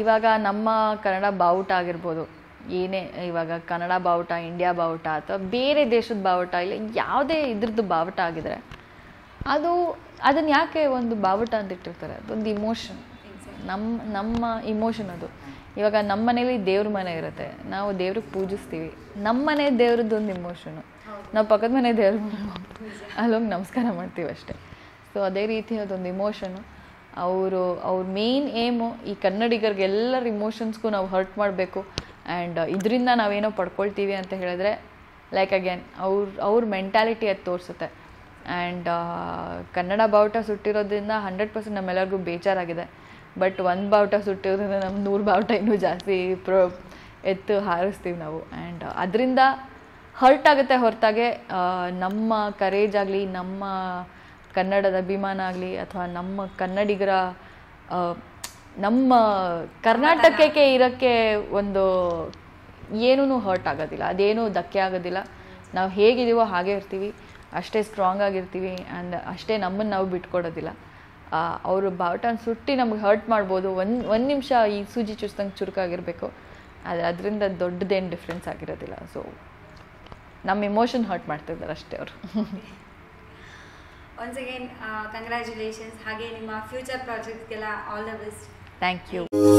ಇವಾಗ ನಮ್ಮ ಕನ್ನಡ ಬಾವುಟ ಆಗಿರ್ಬೋದು ಏನೇ ಇವಾಗ ಕನ್ನಡ ಬಾವುಟ ಇಂಡಿಯಾ ಬಾವುಟ ಅಥವಾ ಬೇರೆ ದೇಶದ ಬಾವುಟ ಇಲ್ಲ ಯಾವುದೇ ಇದ್ರದ್ದು ಬಾವುಟ ಆಗಿದ್ರೆ ಅದು ಅದನ್ನು ಯಾಕೆ ಒಂದು ಬಾವುಟ ಅಂತ ಇಟ್ಟಿರ್ತಾರೆ ಅದೊಂದು ಇಮೋಷನ್ ನಮ್ಮ ನಮ್ಮ ಇಮೋಷನ್ ಅದು ಇವಾಗ ನಮ್ಮ ಮನೇಲಿ ದೇವ್ರ ಮನೆ ಇರುತ್ತೆ ನಾವು ದೇವ್ರಿಗೆ ಪೂಜಿಸ್ತೀವಿ ನಮ್ಮ ಮನೆ ದೇವ್ರದ್ದು ಒಂದು ಇಮೋಷನು ನಾವು ಪಕ್ಕದ ಮನೆ ದೇವ್ರ ಅಲ್ಲೋಗಿ ನಮಸ್ಕಾರ ಮಾಡ್ತೀವಿ ಅಷ್ಟೇ ಸೊ ಅದೇ ರೀತಿ ಅದೊಂದು ಇಮೋಷನು ಅವರು ಅವ್ರ ಮೇನ್ ಏಮು ಈ ಕನ್ನಡಿಗರಿಗೆ ಎಲ್ಲರ ಇಮೋಷನ್ಸ್ಗೂ ನಾವು ಹರ್ಟ್ ಮಾಡಬೇಕು ಆ್ಯಂಡ್ ಇದರಿಂದ ನಾವೇನೋ ಪಡ್ಕೊಳ್ತೀವಿ ಅಂತ ಹೇಳಿದ್ರೆ ಲೈಕ್ ಅಗೇನ್ ಅವ್ರ ಅವ್ರ ಮೆಂಟ್ಯಾಲಿಟಿ ಅದು ತೋರಿಸುತ್ತೆ ಆ್ಯಂಡ್ ಕನ್ನಡ ಬಾವುಟ ಸುಟ್ಟಿರೋದ್ರಿಂದ ಹಂಡ್ರೆಡ್ ಪರ್ಸೆಂಟ್ ನಮ್ಮೆಲ್ಲರಿಗೂ ಬೇಜಾರಾಗಿದೆ ಬಟ್ ಒಂದು ಬಾವುಟ ಸುಟ್ಟಿರೋದ್ರಿಂದ ನಮ್ಮ ನೂರು ಬಾವುಟ ಇನ್ನೂ ಜಾಸ್ತಿ ಪ್ರೋ ಎತ್ತು ಹಾರಿಸ್ತೀವಿ ನಾವು ಆ್ಯಂಡ್ ಅದರಿಂದ ಹರ್ಟ್ ಆಗುತ್ತೆ ಹೊರತಾಗೆ ನಮ್ಮ ಕರೇಜ್ ಆಗಲಿ ನಮ್ಮ ಕನ್ನಡದ ಅಭಿಮಾನ ಆಗಲಿ ಅಥವಾ ನಮ್ಮ ಕನ್ನಡಿಗರ ಆ, ನಮ್ಮ ಕರ್ನಾಟಕಕ್ಕೆ ಇರೋಕ್ಕೆ ಒಂದು ಏನೂ ಹರ್ಟ್ ಆಗೋದಿಲ್ಲ ಅದೇನೂ ಧಕ್ಕೆ ಆಗೋದಿಲ್ಲ ನಾವು ಹೇಗಿದ್ದೀವೋ ಹಾಗೆ ಇರ್ತೀವಿ ಅಷ್ಟೇ ಸ್ಟ್ರಾಂಗ್ ಆಗಿರ್ತೀವಿ ಆ್ಯಂಡ್ ಅಷ್ಟೇ ನಮ್ಮನ್ನು ನಾವು ಬಿಟ್ಕೊಡೋದಿಲ್ಲ ಅವರು ಬಾವುಟನ ಸುಟ್ಟಿ ನಮ್ಗೆ ಹರ್ಟ್ ಮಾಡ್ಬೋದು ಒಂದು ಒಂದು ನಿಮಿಷ ಈ ಸೂಜಿ ಚುಚ್ದಂಗೆ ಚುರುಕಾಗಿರಬೇಕು ಆದರೆ ಅದರಿಂದ ದೊಡ್ಡದೇನು ಡಿಫ್ರೆನ್ಸ್ ಆಗಿರೋದಿಲ್ಲ ಸೊ ನಮ್ಮ ಇಮೋಷನ್ ಹರ್ಟ್ ಮಾಡ್ತಿದ್ದಾರೆ ಅಷ್ಟೇ ಅವರು ಒನ್ಸ್ ಅಗೇನ್ ಕಂಗ್ರ್ಯಾಚುಲೇಷನ್ಸ್ ಹಾಗೆ ನಿಮ್ಮ ಫ್ಯೂಚರ್ ಪ್ರಾಜೆಕ್ಟ್ಗೆಲ್ಲ all the best thank you